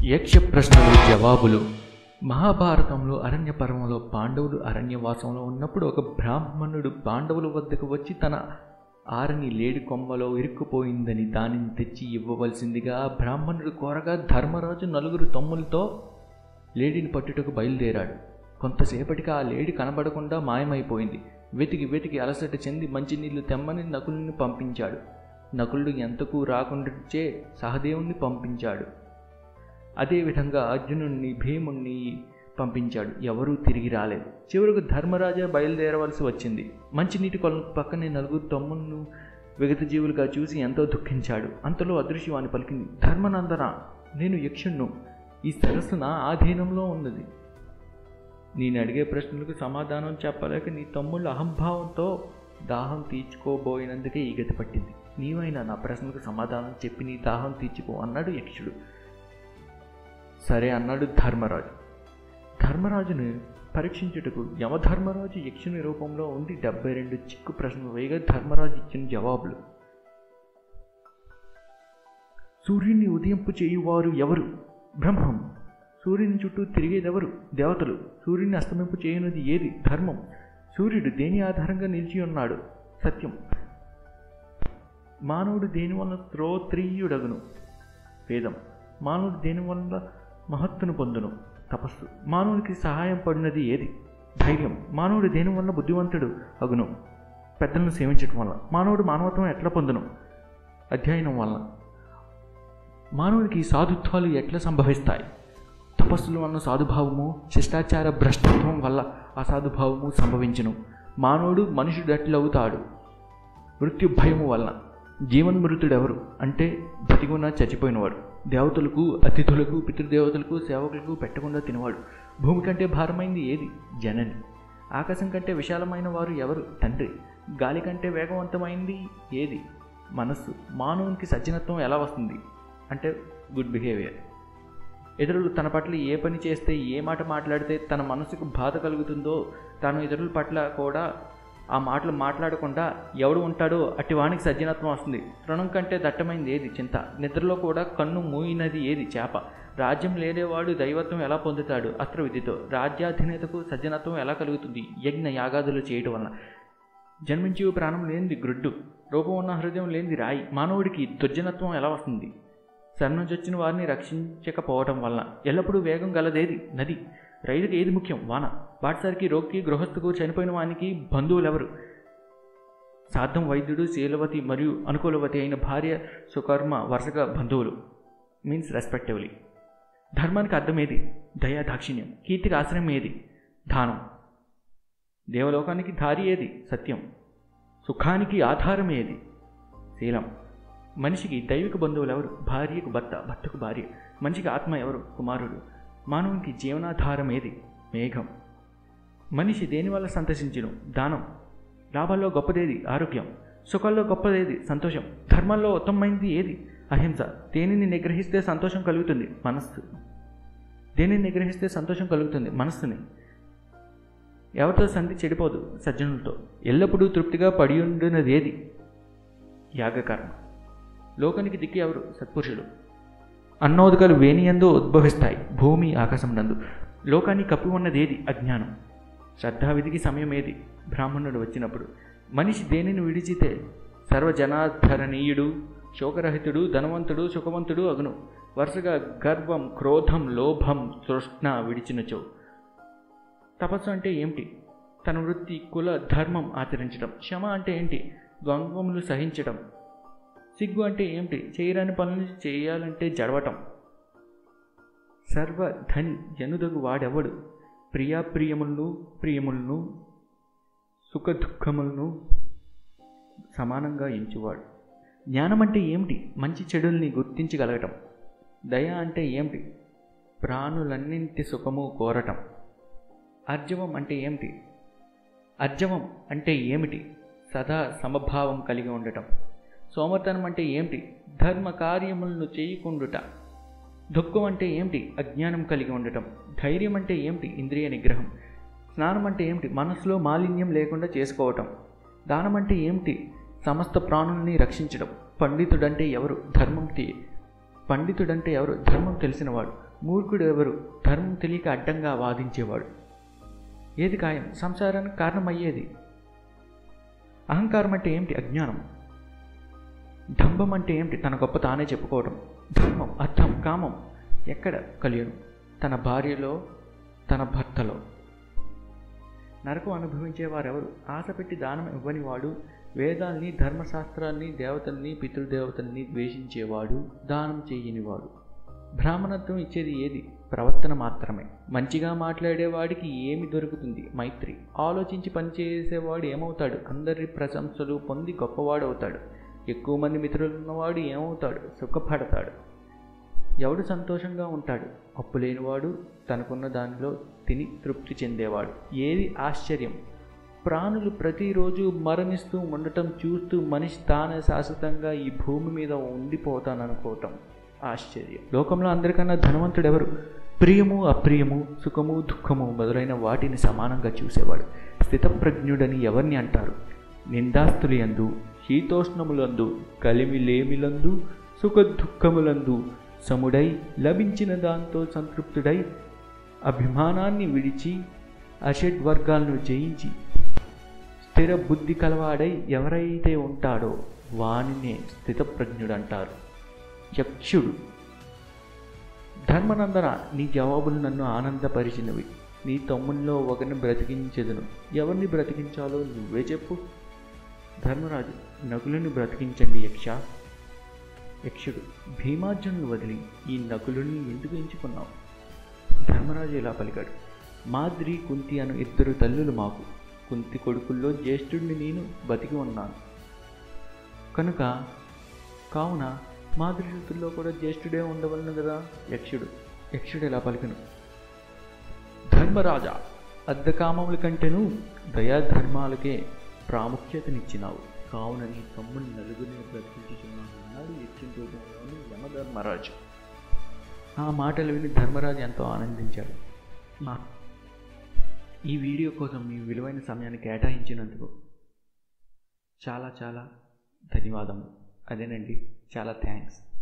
యక్ష ప్రశ్నలు జవాబులు మహాభారతంలో అరణ్య పర్వంలో పాండవులు అరణ్యవాసంలో ఉన్నప్పుడు ఒక బ్రాహ్మణుడు పాండవుల వద్దకు వచ్చి తన ఆరని లేడి కొమ్మలో ఇరుక్కుపోయిందని దానిని తెచ్చి ఇవ్వవలసిందిగా ఆ బ్రాహ్మణుడు కోరగా ధర్మరాజు నలుగురు తమ్ములతో లేడీని పట్టుటకు బయలుదేరాడు కొంతసేపటికి ఆ లేడి కనబడకుండా మాయమైపోయింది వెతికి వెతికి అలసట చెంది మంచినీళ్లు తెమ్మని నకులుని పంపించాడు నకులుడు ఎంతకు రాకుండాచే సహదేవుణ్ణి పంపించాడు అదేవిధంగా అర్జునుణ్ణి భీముణ్ణి పంపించాడు ఎవరూ తిరిగి రాలేదు చివరకు ధర్మరాజా బయలుదేరవలసి వచ్చింది మంచినీటి కొల పక్కనే నలుగురు తమ్ములను విగత జీవులుగా చూసి ఎంతో దుఃఖించాడు అంతలో అదృశ్యవాణి పలికింది ధర్మనందన నేను యక్షుణ్ణు ఈ సరస్సు నా ఆధీనంలో ఉన్నది నేను అడిగే ప్రశ్నలకు సమాధానం చెప్పలేక నీ తమ్ముళ్ళ అహంభావంతో దాహం తీర్చుకోబోయినందుకే ఈ గతి పట్టింది నీవైనా నా ప్రశ్నలకు సమాధానం చెప్పి నీ దాహం తీర్చుకో అన్నాడు యక్షుడు సరే అన్నాడు ధర్మరాజు ధర్మరాజును పరీక్షించుటకు యమధర్మరాజు యక్షుని రూపంలో ఉండి డెబ్బై రెండు చిక్కు ప్రశ్నలు వేయగా ధర్మరాజు ఇచ్చిన జవాబులు సూర్యుని ఉదయింపు చేయువారు ఎవరు బ్రహ్మం సూర్యుని చుట్టూ తిరిగేదెవరు దేవతలు సూర్యుని అస్తమింపు చేయనుది ఏది ధర్మం సూర్యుడు దేని ఆధారంగా నిలిచి ఉన్నాడు సత్యం మానవుడు దేని వల్ల శ్రోత్రియుడగును వేదం మానవుడు దేని వల్ల మహత్తును పొందును తపస్సు మానవునికి సహాయం పడినది ఏది ధైర్యం మానవుడు దేని వల్ల బుద్ధివంతుడు అగును పెద్దలను సేవించటం వల్ల మానవుడు మానవత్వం ఎట్లా పొందును అధ్యయనం వల్ల మానవునికి సాధుత్వాలు ఎట్లా సంభవిస్తాయి తపస్సుల వలన సాధుభావము శిష్టాచార భ్రష్టత్వం వల్ల అసాధుభావము సంభవించును మానవుడు మనుషుడు ఎట్లవుతాడు మృత్యు భయము వలన జీవన్మృతుడెవరు అంటే బతికున్న చచ్చిపోయినవాడు దేవతలకు అతిథులకు పితృదేవతలకు సేవకులకు పెట్టకుండా తినవాడు భూమి కంటే భారమైంది ఏది జనని ఆకాశం కంటే విశాలమైన వారు ఎవరు తండ్రి గాలి కంటే వేగవంతమైంది ఏది మనస్సు మానవునికి సజ్జనత్వం ఎలా వస్తుంది అంటే గుడ్ బిహేవియర్ ఇతరులు తన పట్ల ఏ పని చేస్తే ఏ మాట మాట్లాడితే తన మనసుకు బాధ కలుగుతుందో తాను ఇతరుల పట్ల కూడా ఆ మాటలు మాట్లాడకుండా ఎవడు ఉంటాడో అట్టి వానికి సజ్జనత్వం వస్తుంది తృణం కంటే దట్టమైంది ఏది చింత నిద్రలో కూడా కన్ను మూయినది ఏది చేప రాజ్యం లేనివాడు దైవత్వం ఎలా పొందుతాడు అస్త్ర విధితో రాజ్యాధినేతకు సజ్జనత్వం ఎలా కలుగుతుంది యజ్ఞ యాగాదులు చేయటం వలన జన్మించి ప్రాణం లేనిది గ్రుడ్డు రూపం ఉన్న హృదయం లేనిది రాయి మానవుడికి దుర్జనత్వం ఎలా వస్తుంది శరణొచ్చొచ్చిన వారిని రక్షించకపోవటం వలన ఎల్లప్పుడూ వేగం గలదేది నది రైతుకి ఏది ముఖ్యం వాన బాటసారికి రోగికి గృహస్థుకు చనిపోయిన వానికి బంధువులు ఎవరు సార్థం వైద్యుడు శీలవతి మరియు అనుకూలవతి అయిన భార్య సుకర్మ వరుసగా బంధువులు మీన్స్ రెస్పెక్టివ్లీ ధర్మానికి అర్థం ఏది దయా దాక్షిణ్యం కీర్తికి ఆశ్రయం ఏది దానం దేవలోకానికి దారి ఏది సత్యం సుఖానికి ఆధారం ఏది శీలం మనిషికి దైవిక బంధువులు ఎవరు భార్యకు భర్త భర్తకు భార్య మనిషికి ఆత్మ ఎవరు కుమారుడు మానవునికి జీవనాధారం ఏది మేఘం మనిషి దేనివల్ల సంతసించును దానం లాభాల్లో గొప్పదేది ఆరోగ్యం సుఖాల్లో గొప్పదేది సంతోషం ధర్మాల్లో ఉత్తమమైనది ఏది అహింస దేనిని నిగ్రహిస్తే సంతోషం కలుగుతుంది మనస్సు దేనిని నిగ్రహిస్తే సంతోషం కలుగుతుంది మనస్సుని ఎవరితో సంధి చెడిపోదు సజ్జనులతో ఎల్లప్పుడూ తృప్తిగా పడి ఉండినది ఏది యాగకర్మ లోకానికి దిక్కు ఎవరు సత్పురుషులు అన్నోదకాలు వేణియందు ఉద్భవిస్తాయి భూమి ఆకాశం నందు లోకాన్ని కప్పి ఉన్నది ఏది అజ్ఞానం శ్రద్ధావిధికి సమయం ఏది బ్రాహ్మణుడు వచ్చినప్పుడు మనిషి దేనిని విడిచితే సర్వజనాధరణీయుడు శోకరహితుడు ధనవంతుడు సుఖవంతుడు అగును వరుసగా గర్వం క్రోధం లోభం తృష్ణ విడిచినచో తపస్సు అంటే ఏమిటి తన వృత్తి కుల ధర్మం ఆచరించడం క్షమ అంటే ఏంటి ద్వంద్వములు సహించడం సిగ్గు అంటే ఏమిటి చేయరాని పనులు చేయాలంటే జడవటం సర్వధని జనుదగు వాడెవడు ప్రియాప్రియములను ప్రియములను సుఖ దుఃఖములను సమానంగా ఎంచువాడు జ్ఞానం అంటే ఏమిటి మంచి చెడుల్ని గుర్తించగలగటం దయ అంటే ఏమిటి ప్రాణులన్నింటి సుఖము కోరటం అర్జవం అంటే ఏమిటి అర్జవం అంటే ఏమిటి సదా సమభావం కలిగి ఉండటం సోమర్తనం అంటే ఏమిటి ధర్మ కార్యములను చేయకుండుట దుఃఖం అంటే ఏమిటి అజ్ఞానం కలిగి ఉండటం ధైర్యం అంటే ఏమిటి ఇంద్రియ నిగ్రహం స్నానం అంటే ఏమిటి మనసులో మాలిన్యం లేకుండా చేసుకోవటం దానం అంటే ఏమిటి సమస్త ప్రాణుల్ని రక్షించడం పండితుడంటే ఎవరు ధర్మం పండితుడంటే ఎవరు ధర్మం తెలిసినవాడు మూర్ఖుడు ఎవరు ధర్మం తెలియక అడ్డంగా వాదించేవాడు ఏది ఖాయం సంసారానికి కారణమయ్యేది అహంకారం అంటే ఏమిటి అజ్ఞానం డంబం అంటే ఏమిటి తన గొప్ప తానే చెప్పుకోవడం ధర్మం అర్థం కామం ఎక్కడ కలియను తన భార్యలో తన భర్తలో నరకం అనుభవించేవారెవరు ఆశ పెట్టి దానం ఇవ్వని వాడు వేదాల్ని ధర్మశాస్త్రాల్ని దేవతల్ని పితృదేవతల్ని ద్వేషించేవాడు దానం చేయనివాడు బ్రాహ్మణత్వం ఇచ్చేది ఏది ప్రవర్తన మాత్రమే మంచిగా మాట్లాడేవాడికి ఏమి దొరుకుతుంది మైత్రి ఆలోచించి పనిచేసేవాడు ఏమవుతాడు అందరి ప్రశంసలు పొంది గొప్పవాడు అవుతాడు ఎక్కువ మంది మిత్రులు ఉన్నవాడు ఏమవుతాడు సుఖపడతాడు ఎవడు సంతోషంగా ఉంటాడు అప్పు లేనివాడు తనకున్న దానిలో తిని తృప్తి చెందేవాడు ఏది ఆశ్చర్యం ప్రాణులు ప్రతిరోజు మరణిస్తూ ఉండటం చూస్తూ మనిషి తానే శాశ్వతంగా ఈ భూమి మీద ఉండిపోతాననుకోవటం ఆశ్చర్యం లోకంలో అందరికన్నా ధనవంతుడు ఎవరు ప్రియము అప్రియము సుఖము దుఃఖము మొదలైన వాటిని సమానంగా చూసేవాడు స్థితప్రజ్ఞుడని ఎవరిని అంటారు నిందాస్తులందు శీతోష్ణములందు కలిమిలేమిలందు సుఖ దుఃఖములందు సముడై లభించిన దాంతో సంతృప్తుడై అభిమానాన్ని విడిచి అషడ్వర్గాలను జయించి స్థిర బుద్ధి కలవాడై ఎవరైతే ఉంటాడో వానినే స్థితప్రజ్ఞుడంటారు యక్షుడు ధర్మనందన నీ జవాబులు నన్ను ఆనందపరిచినవి నీ తమ్ముల్లో ఒకరిని బ్రతికించెదను ఎవరిని బ్రతికించాలో నువ్వే చెప్పు ధర్మరాజు నకులుని బ్రతికించండి యక్ష యక్షుడు భీమార్జునుని వదిలి ఈ నకులుని ఎందుకు ఎంచుకున్నావు ధర్మరాజు ఇలా పలికాడు మాద్రి కుంతి అను ఇద్దరు తల్లులు మాకు కుంతి కొడుకుల్లో జ్యేష్ఠుడిని నేను బతికి ఉన్నాను కనుక కావున మాదిరి ఋతుల్లో కూడా జ్యేష్ఠుడే ఉండవలను కదా యక్షుడు యక్షుడు ఎలా పలికను ధర్మరాజా అర్ధకామముల కంటేను దయాధర్మాలకే ప్రాముఖ్యతనిచ్చినావు కావున నీ తమ్ముని నలుగురిని బ్రతికించుతున్నాను అన్నాడు యక్షుని రూపంలోని యమధర్మరాజు ఆ మాటలు విని ధర్మరాజు ఎంతో ఆనందించాడు మా ఈ వీడియో కోసం మీ విలువైన సమయాన్ని కేటాయించినందుకు చాలా చాలా ధన్యవాదములు అదేనండి చాలా థ్యాంక్స్